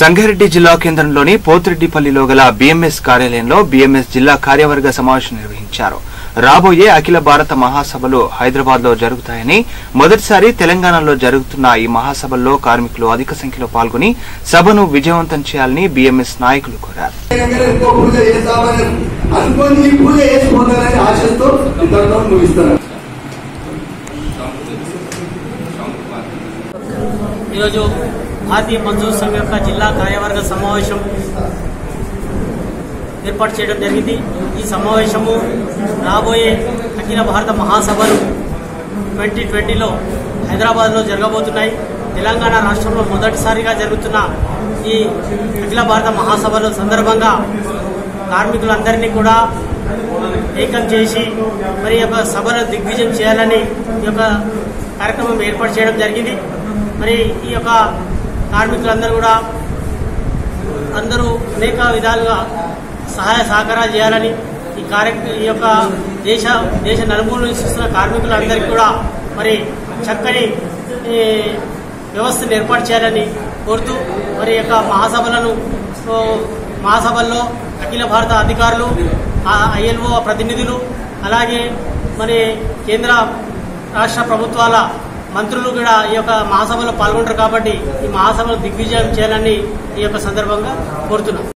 సంగారెడ్డి జిల్లా కేంద్రంలోని పోతిరెడ్డిపల్లిలో గల బీఎంఎస్ కార్యాలయంలో బీఎంఎస్ జిల్లా కార్యవర్గ సమావేశం నిర్వహించారు రాబోయే అఖిల భారత మహాసభలు హైదరాబాద్ లో జరుగుతాయని మొదటిసారి తెలంగాణలో జరుగుతున్న ఈ మహాసభల్లో కార్మికులు అధిక సంఖ్యలో పాల్గొని సభను విజయవంతం చేయాలని బీఎంఎస్ నాయకులు కోరారు తెలంగాణ ఇంకో పూజ చేస్తామని అనుకొని ఈ పూజ చేసుకోవాలని ఆశతో ఇంతలో ముగిస్తారు ఈరోజు భారతీయ మజ్దూర్ సంఘం యొక్క జిల్లా కార్యవర్గ సమావేశం ఏర్పాటు చేయడం జరిగింది ఈ సమావేశము రాబోయే అఖిల భారత మహాసభలు ట్వంటీ ట్వంటీలో హైదరాబాద్లో జరగబోతున్నాయి తెలంగాణ రాష్ట్రంలో మొదటిసారిగా జరుగుతున్న ఈ అఖిల భారత మహాసభల సందర్భంగా కార్మికులందరినీ కూడా ఏకం చేసి మరి ఈ యొక్క సభను దిగ్విజయం చేయాలని ఈ యొక్క కార్యక్రమం ఏర్పాటు చేయడం జరిగింది మరి ఈ యొక్క కార్మికులందరూ కూడా అందరూ అనేక విధాలుగా సహాయ సహకారాలు చేయాలని ఈ కార్య ఈ యొక్క దేశ దేశ నలుమూల నుంచి వస్తున్న కార్మికులందరికీ కూడా మరి చక్కని ఈ, వ్యవస్థను ఏర్పాటు చేయాలని కోరుతూ మరి ఈ యొక్క మహాసభలను ఓ, మహాసభల్లో అఖిల భారత అధికారులు ఐఎల్ఓ ప్రతినిధులు అలాగే మరి కేంద్ర రాష్ట్ర ప్రభుత్వాల మంత్రులు కూడా ఈ యొక్క మహాసభలో పాల్గొంటారు కాబట్టి ఈ మహాసభను దిగ్విజయం చేయాలని ఈ యొక్క సందర్భంగా కోరుతున్నాం